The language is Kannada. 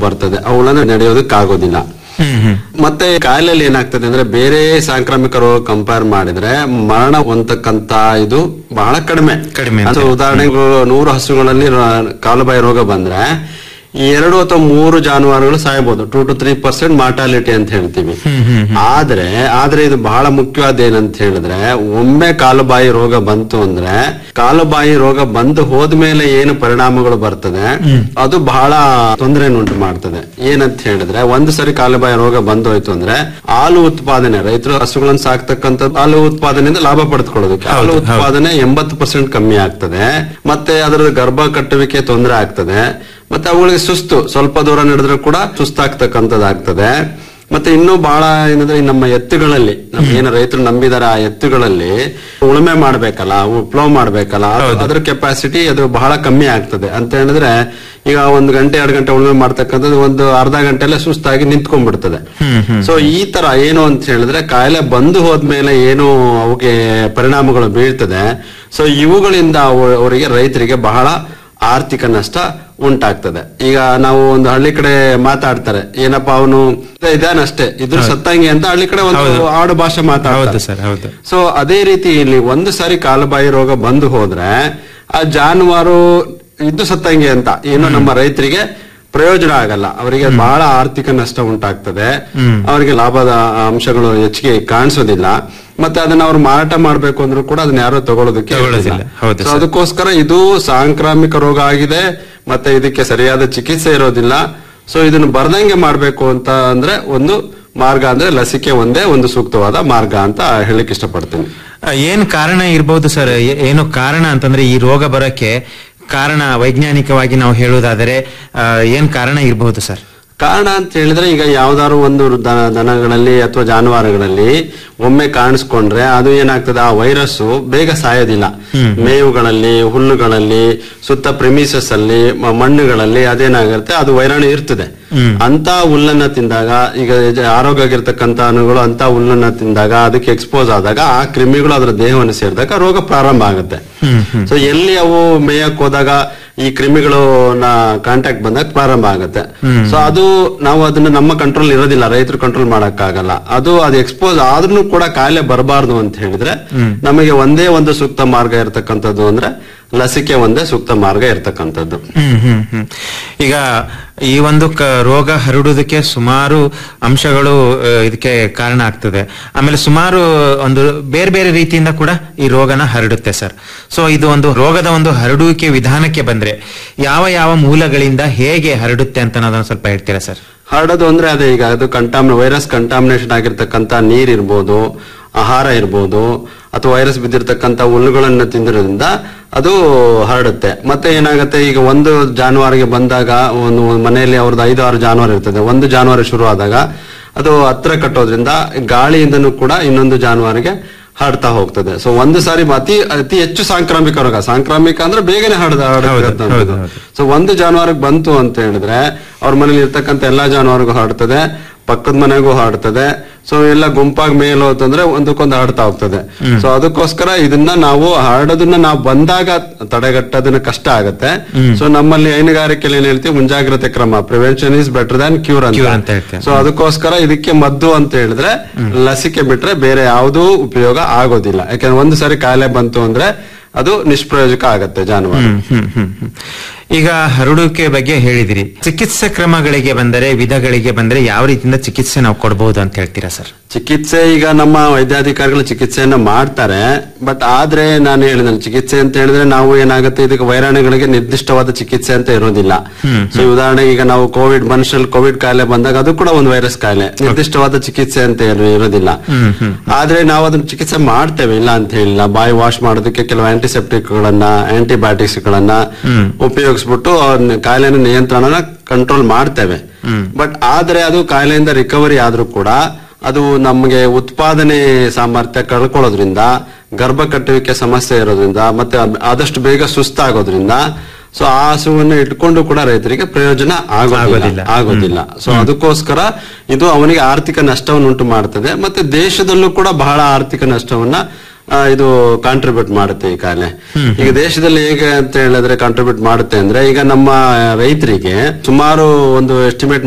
ಬರ್ತದೆ ಅವುಗಳನ್ನ ನಡೆಯೋದಕ್ಕಾಗೋದಿಲ್ಲ ಹ್ಮ್ ಹ್ಮ್ ಮತ್ತೆ ಕಾಯಿಲೆಯಲ್ಲಿ ಏನಾಗ್ತದೆ ಅಂದ್ರೆ ಬೇರೆ ಸಾಂಕ್ರಾಮಿಕ ರೋಗ ಕಂಪೇರ್ ಮಾಡಿದ್ರೆ ಮರಣ ಹೊಂದತಕ್ಕಂತ ಇದು ಬಹಳ ಕಡಿಮೆ ಕಡಿಮೆ ಅದು ಉದಾಹರಣೆಗೆ ನೂರು ಹಸುಗಳಲ್ಲಿ ರ- ಕಾಲುಬಾಯಿ ರೋಗ ಬಂದ್ರೆ ಈ ಎರಡು ಅಥವಾ ಮೂರು ಜಾನುವಾರುಗಳು ಸಾಯಬಹುದು two to three percent mortality ಅಂತ ಹೇಳ್ತೀವಿ ಆದ್ರೆ ಆದ್ರೆ ಇದು ಬಹಳ ಮುಖ್ಯವಾದ ಏನಂತ ಹೇಳಿದ್ರೆ ಒಮ್ಮೆ ಕಾಲುಬಾಯಿ ರೋಗ ಬಂತು ಅಂದ್ರೆ ಕಾಲುಬಾಯಿ ರೋಗ ಬಂದು ಹೋದ್ಮೇಲೆ ಏನು ಪರಿಣಾಮಗಳು ಬರ್ತದೆ ಅದು ಬಹಳ ತೊಂದರೆಯನ್ನುಂಟು ಮಾಡ್ತದೆ ಏನಂತ ಹೇಳಿದ್ರೆ ಒಂದು ಸರಿ ಕಾಲುಬಾಯಿ ರೋಗ ಬಂದು ಹೋಯ್ತು ಅಂದ್ರೆ ಹಾಲು ಉತ್ಪಾದನೆ ರೈತರು ಹಸುಗಳನ್ನು ಸಾಕ್ತಕ್ಕಂಥ ಹಾಲು ಉತ್ಪಾದನೆಯಿಂದ ಲಾಭ ಪಡೆದುಕೊಳ್ಳೋದಕ್ಕೆ ಹಾಲು ಉತ್ಪಾದನೆ ಎಂಬತ್ತು ಪರ್ಸೆಂಟ್ ಕಮ್ಮಿ ಆಗ್ತದೆ ಮತ್ತೆ ಅದರ ಗರ್ಭ ಕಟ್ಟುವಿಕೆ ತೊಂದರೆ ಆಗ್ತದೆ ಮತ್ತೆ ಅವುಗಳಿಗೆ ಸುಸ್ತು ಸ್ವಲ್ಪ ದೂರ ನಡೆದ್ರೂ ಕೂಡ ಸುಸ್ತಾಗ್ತಕ್ಕಂಥದ್ದಾಗ್ತದೆ ಮತ್ತೆ ಇನ್ನೂ ಬಹಳ ಏನಂದ್ರೆ ಈ ನಮ್ಮ ಎತ್ತುಗಳಲ್ಲಿ ನಮ್ಮ ಏನು ರೈತರು ನಂಬಿದಾರೆ ಆ ಎತ್ತುಗಳಲ್ಲಿ ಉಳುಮೆ ಮಾಡ್ಬೇಕಲ್ಲ ಫ್ಲೋ ಮಾಡ್ಬೇಕಲ್ಲ ಅದು- ಅದ್ರ ಕೆಪಾಸಿಟಿ ಅದು ಬಹಳ ಕಮ್ಮಿ ಆಗ್ತದೆ ಅಂತ ಹೇಳಿದ್ರೆ ಈಗ ಒಂದು ಗಂಟೆ ಎರಡು ಗಂಟೆ ಉಳುಮೆ ಮಾಡ್ತಕ್ಕಂಥದ್ದು ಒಂದು ಅರ್ಧ ಗಂಟೆಲೆ ಸುಸ್ತಾಗಿ ನಿಂತ್ಕೊಂಡ್ಬಿಡ್ತದೆ ಸೊ ಈ ತರ ಏನು ಅಂತ ಹೇಳಿದ್ರೆ ಕಾಯಿಲೆ ಬಂದು ಹೋದ್ಮೇಲೆ ಏನು ಅವಕ್ಕೆ ಪರಿಣಾಮಗಳು ಬೀಳ್ತದೆ ಸೊ ಇವುಗಳಿಂದ ಅವ- ಅವರಿಗೆ ರೈತರಿಗೆ ಬಹಳ ಆರ್ಥಿಕ ನಷ್ಟ ಉಂಟಾಗ್ತದೆ ಈಗ ನಾವು ಒಂದು ಹಳ್ಳಿ ಕಡೆ ಮಾತಾಡ್ತಾರೆ ಏನಪ್ಪಾ ಅವನು ಇದಾನಷ್ಟೇ ಇದ್ರ ಸತ್ತಂಗೆ ಅಂತ ಹಳ್ಳಿ ಕಡೆ ಒಂದು ಆಡು ಭಾಷೆ ಹೌದು ಮಾತಾಡ್ತಾರೆ ಸರ್ ಹೌದು ಸೊ ಅದೇ ರೀತಿ ಇಲ್ಲಿ ಒಂದು ಸಾರಿ ಕಾಲುಬಾಯಿ ರೋಗ ಬಂದು ಹೋದ್ರೆ ಆ ಜಾನುವಾರು ಇದ್ದು ಸತ್ತಂಗೆ ಅಂತ ಏನು ನಮ್ಮ ರೈತರಿಗೆ ಪ್ರಯೋಜನ ಆಗಲ್ಲ ಅವರಿಗೆ ಬಹಳ ಆರ್ಥಿಕ ನಷ್ಟ ಉಂಟಾಗ್ತದೆ ಅವರಿಗೆ ಲಾಭದ ಅಂಶಗಳು ಹೆಚ್ಚಿಗೆ ಕಾಣಿಸೋದಿಲ್ಲ ಮತ್ತೆ ಅದನ್ನ ಅವ್ರು ಮಾರಾಟ ಮಾಡ್ಬೇಕು ಅಂದ್ರೂ ಕೂಡ ಅದನ್ನ ಯಾರು ತಗೊಳ್ಳೋದಕ್ಕೆ ತಗೊಳ್ಳೋದಿಲ್ಲ. ಇರೋದಿಲ್ಲ. ಹೌದು So ಅದಕ್ಕೋಸ್ಕರ ಇದು ಸಾಂಕ್ರಾಮಿಕ ರೋಗ ಆಗಿದೆ ಮತ್ತೆ ಇದಕ್ಕೆ ಸರಿಯಾದ ಚಿಕಿತ್ಸೆ ಇರೋದಿಲ್ಲ ಸೊ ಇದನ್ನು ಬರ್ದಂಗೆ ಮಾಡ್ಬೇಕು ಅಂತ ಅಂದ್ರೆ ಒಂದು ಮಾರ್ಗ ಅಂದ್ರೆ ಲಸಿಕೆ ಒಂದೇ ಒಂದು ಸೂಕ್ತವಾದ ಮಾರ್ಗ ಅಂತ ಹೇಳಕ್ ಇಷ್ಟಪಡ್ತೀನಿ ಆ, ಏನ್ ಕಾರಣ ಇರ್ಬೋದು ಸರ್ ಏ- ಏನು ಕಾರಣ ಅಂತಂದ್ರೆ ಈ ರೋಗ ಬರಕ್ಕೆ ಕಾರಣ ವೈಜ್ಞಾನಿಕವಾಗಿ ನಾವು ಹೇಳುವುದಾದರೆ ಆ, ಏನ್ ಕಾರಣ ಇರಬಹುದು ಸರ್ ಕಾರಣ ಅಂತ ಹೇಳಿದ್ರೆ ಈಗ ಯಾವ್ದಾದ್ರು ಒಂದು ದನ- ದನಗಳಲ್ಲಿ ಅಥವಾ ಜಾನುವಾರುಗಳಲ್ಲಿ ಒಮ್ಮೆ ಕಾಣಿಸ್ಕೊಂಡ್ರೆ ಅದು ಏನಾಗ್ತದೆ ಆ ವೈರಸ್ ಬೇಗ ಸಾಯೋದಿಲ್ಲ ಮೇವುಗಳಲ್ಲಿ ಹುಲ್ಲುಗಳಲ್ಲಿ ಸುತ್ತ ಪ್ರಿಮಿಸಸ್ ಅಲ್ಲಿ ಮ- ಮಣ್ಣುಗಳಲ್ಲಿ ಅದೇನಾಗಿರುತ್ತೆ ಅದು ವೈರಾಣು ಇರ್ತದೆ ಅಂತ ಹುಲ್ಲನ್ನ ತಿಂದಾಗ ಈಗ ಜ- ಆರೋಗ್ಯವಾಗಿರ್ತಕ್ಕಂಥ ಅಣುಗಳು ಅಂತ ಹುಲ್ಲನ್ನ ತಿಂದಾಗ ಅದಕ್ಕೆ ಎಕ್ಸ್ಪೋಸ್ ಆದಾಗ ಆ ಕ್ರಿಮಿಗಳು ಅದರ ದೇಹವನ್ನು ಸೇರಿದಾಗ ರೋಗ ಪ್ರಾರಂಭ ಆಗುತ್ತೆ ಸೊ ಎಲ್ಲಿ ಅವು ಮೇಯಕ್ ಹೋದಾಗ ಈ ಕ್ರಿಮಿಗಳು ಕಾಂಟ್ಯಾಕ್ಟ್ ಬಂದಾಗ ಪ್ರಾರಂಭ ಆಗುತ್ತೆ ಸೊ ಅದು ನಾವು ಅದನ್ನ ನಮ್ಮ ಕಂಟ್ರೋಲ್ ಇರೋದಿಲ್ಲ ರೈತರು ಕಂಟ್ರೋಲ್ ಮಾಡಕ್ಕಾಗಲ್ಲ ಅದು ಅದು ಎಕ್ಸ್ಪೋಸ್ ಆದ್ರೂ ಕೂಡ ಕಾಯಿಲೆ ಬರಬಾರ್ದು ಅಂತ ಹೇಳಿದ್ರೆ ನಮಗೆ ಒಂದೇ ಒಂದು ಸೂಕ್ತ ಮಾರ್ಗ ಇರತಕ್ಕಂಥದ್ದು ಅಂದ್ರೆ ಲಸಿಕೆ ಒಂದೇ ಸೂಕ್ತ ಮಾರ್ಗ ಇರತಕ್ಕಂಥದ್ದು ಹ್ಮ್ ಹ್ಮ್ ಹ್ಮ್ ಈಗ ಈ ಒಂದು ಕ- ರೋಗ ಹರಡುವುದಕ್ಕೆ ಸುಮಾರು ಅಂಶಗಳು ಆ, ಇದಕ್ಕೆ ಕಾರಣ ಆಗ್ತದೆ ಆಮೇಲೆ ಸುಮಾರು ಒಂದು ಬೇರೆ ಬೇರೆ ರೀತಿಯಿಂದ ಕೂಡ ಈ ರೋಗನ ಹರಡುತ್ತೆ ಸರ್ ಸೊ ಇದು ಒಂದು ರೋಗದ ಒಂದು ಹರಡುವಿಕೆ ವಿಧಾನಕ್ಕೆ ಬಂದ್ರೆ ಯಾವ ಯಾವ ಮೂಲಗಳಿಂದ ಹೇಗೆ ಹರಡುತ್ತೆ ಅಂತ ಅನ್ನೋದನ್ನ ಸ್ವಲ್ಪ ಹೇಳ್ತೀರಾ ಸರ್ ಹರಡೋದು ಅಂದ್ರೆ ಅದೇ ಈಗ ಅದು ಕಂಟಾಮಿನ ವೈರಸ್ ಕಂಟಾಮಿನೇಷನ್ ಆಗಿರ್ತಕ್ಕಂಥ ನೀರ್ ಇರ್ಬೋದು ಆಹಾರ ಇರ್ಬೋದು ಅಥವಾ ವೈರಸ್ ಬಿದ್ದಿರ್ತಕ್ಕಂಥ ಹುಲ್ಲುಗಳನ್ನ ತಿಂದಿರೋದ್ರಿಂದ ಅದು ಹರಡುತ್ತೆ ಮತ್ತೆ ಏನಾಗುತ್ತೆ ಈಗ ಒಂದು ಜಾನುವಾರಿಗೆ ಬಂದಾಗ ಒಂದು ಮನೆಯಲ್ಲಿ ಅವ್ರದ್ದು ಐದು ಆರು ಜಾನುವಾರು ಇರ್ತದೆ ಒಂದು ಜಾನುವಾರು ಶುರು ಆದಾಗ ಅದು ಹತ್ರ ಕಟ್ಟೋದ್ರಿಂದ ಗಾಳಿಯಿಂದನೂ ಕೂಡ ಇನ್ನೊಂದು ಜಾನುವಾರಿಗೆ ಹರಡ್ತಾ ಹೋಗ್ತದೆ ಸೊ ಒಂದು ಸಾರಿ ಅತಿ ಅತಿ ಹೆಚ್ಚು ಸಾಂಕ್ರಾಮಿಕ ರೋಗ ಸಾಂಕ್ರಾಮಿಕ ಅಂದ್ರೆ ಬೇಗನೆ ಹರಡ ಹರಡುತ್ತೆ ಸೊ ಒಂದು ಜಾನುವಾರಿಗೆ ಬಂತು ಅಂತ ಹೇಳಿದ್ರೆ ಅವ್ರ ಮನೇಲಿ ಇರ್ತಕ್ಕಂಥ ಎಲ್ಲಾ ಜಾನುವಾರಿಗೂ ಹರಡ್ತದೆ ಪಕ್ಕದ ಮನೆಗೂ ಹರಡ್ತದೆ ಸೊ ಎಲ್ಲ ಗುಂಪಾಗಿ ಮೇಲ್ ಹೋತಂದ್ರೆ ಒಂದಕ್ಕೊಂದು ಹರಡ್ತಾ ಹೋಗ್ತದೆ ಸೊ ಅದಕ್ಕೋಸ್ಕರ ಇದನ್ನ ನಾವು ಹರಡೋದನ್ನ ನಾವು ಬಂದಾಗ ತಡೆಗಟ್ಟೋದನ್ನ ಕಷ್ಟ ಆಗತ್ತೆ ಸೊ ನಮ್ಮಲ್ಲಿ ಹೈನುಗಾರಿಕೆಯಲ್ಲಿ ಏನ್ ಹೇಳ್ತೀವಿ ಮುಂಜಾಗ್ರತೆ ಕ್ರಮ prevention is better than cure Cure ಅಂತ ಅಂತ ಹೇಳ್ತೇವೆ. ಸೊ ಅದಕ್ಕೋಸ್ಕರ ಇದಕ್ಕೆ ಮದ್ದು ಅಂತ ಹೇಳಿದ್ರೆ ಲಸಿಕೆ ಬಿಟ್ರೆ ಬೇರೆ ಯಾವುದೂ ಉಪಯೋಗ ಆಗೋದಿಲ್ಲ ಯಾಕಂದ್ರೆ ಒಂದು ಸಾರಿ ಕಾಯಿಲೆ ಬಂತು ಅಂದ್ರೆ ಅದು ನಿಷ್ಪ್ರಯೋಜಕ ಆಗತ್ತೆ ಜಾನುವಾರು ಹ್ಮ್, ಹ್ಮ್, ಹ್ಮ್, ಹ್ಮ್. ಈಗ ಹರಡುವಿಕೆ ಬಗ್ಗೆ ಹೇಳಿದಿರಿ ಚಿಕಿತ್ಸೆ ಕ್ರಮಗಳಿಗೆ ಬಂದರೆ ವಿಧಗಳಿಗೆ ಬಂದರೆ ಯಾವ ರೀತಿಯಿಂದ ಚಿಕಿತ್ಸೆ ನಾವು ಕೊಡಬಹುದು ಅಂತ ಹೇಳ್ತೀರಾ ಸರ್ ಚಿಕಿತ್ಸೆ ಈಗ ನಮ್ಮ ವೈದ್ಯಾಧಿಕಾರಿಗಳು ಚಿಕಿತ್ಸೆಯನ್ನ ಮಾಡ್ತಾರೆ ಬಟ್ ಆದ್ರೆ ನಾನು ಹೇಳಿದ ಚಿಕಿತ್ಸೆ ಅಂತ ಹೇಳಿದ್ರೆ ನಾವು ಏನಾಗುತ್ತೆ ಇದಕ್ಕೆ ವೈರಾಣುಗಳಿಗೆ ನಿರ್ದಿಷ್ಟವಾದ ಚಿಕಿತ್ಸೆ ಅಂತ ಇರೋದಿಲ್ಲ ಸೊ ಉದಾಹರಣೆಗೆ ಈಗ ನಾವು ಕೋವಿಡ್ ಮನುಷ್ಯರಲ್ಲಿ ಕೋವಿಡ್ ಕಾಯಿಲೆ ಬಂದಾಗ ಅದು ಕೂಡ ಒಂದು ವೈರಸ್ ಕಾಯಿಲೆ ನಿರ್ದಿಷ್ಟವಾದ ಚಿಕಿತ್ಸೆ ಅಂತ ಇರೋ- ಇರೋದಿಲ್ಲ ಆದ್ರೆ ನಾವು ಅದನ್ನ ಚಿಕಿತ್ಸೆ ಮಾಡ್ತೇವೆ ಇಲ್ಲ ಅಂತ ಹೇಳಿಲ್ಲ ಬಾಯಿ ವಾಶ್ ಮಾಡೋದಕ್ಕೆ ಕೆಲವು ಆಂಟಿಸೆಪ್ಟಿಕ್ ಗಳನ್ನ ಆಂಟಿಬಯೋಟಿಕ್ಸ್ ಗಳನ್ನ ಉಪಯೋಗಿಸ್ಬಿಟ್ಟು ಅವ್ರನ್ನ ಕಾಯಿಲೆನ ನಿಯಂತ್ರಣನ ಕಂಟ್ರೋಲ್ ಮಾಡ್ತೇವೆ ಬಟ್ ಆದ್ರೆ ಅದು ಕಾಯಿಲೆಯಿಂದ ರಿಕವರಿ ಆದ್ರೂ ಕೂಡ ಅದು ನಮಗೆ ಉತ್ಪಾದನೆ ಸಾಮರ್ಥ್ಯ ಕಳ್ಕೊಳ್ಳೋದ್ರಿಂದ ಗರ್ಭ ಕಟ್ಟುವಿಕೆ ಸಮಸ್ಯೆ ಇರೋದ್ರಿಂದ ಮತ್ತೆ ಅದ್- ಆದಷ್ಟು ಬೇಗ ಸುಸ್ತಾಗೋದ್ರಿಂದ ಸೊ ಆ ಹಸುವನ್ನು ಇಟ್ಕೊಂಡು ಕೂಡ ರೈತರಿಗೆ ಪ್ರಯೋಜನ ಆಗೋದಿಲ್ಲ. ಆಗೋದಿಲ್ಲ ಆಗೋದಿಲ್ಲ ಸೊ ಅದಕ್ಕೋಸ್ಕರ ಇದು ಅವನಿಗೆ ಆರ್ಥಿಕ ನಷ್ಟವನ್ನು ಉಂಟು ಮಾಡ್ತದೆ ಮತ್ತೆ ದೇಶದಲ್ಲೂ ಕೂಡ ಬಹಳ ಆರ್ಥಿಕ ನಷ್ಟವನ್ನ ಆ, ಇದು ಕಾಂಟ್ರಿಬ್ಯೂಟ್ ಮಾಡುತ್ತೆ ಈ ಕಾಯಿಲೆ ಈಗ ದೇಶದಲ್ಲಿ ಹೇಗೆ ಅಂತ ಹೇಳಿದ್ರೆ ಕಾಂಟ್ರಿಬ್ಯೂಟ್ ಮಾಡುತ್ತೆ ಅಂದ್ರೆ ಈಗ ನಮ್ಮ ರೈತರಿಗೆ ಸುಮಾರು ಒಂದು ಎಸ್ಟಿಮೇಟ್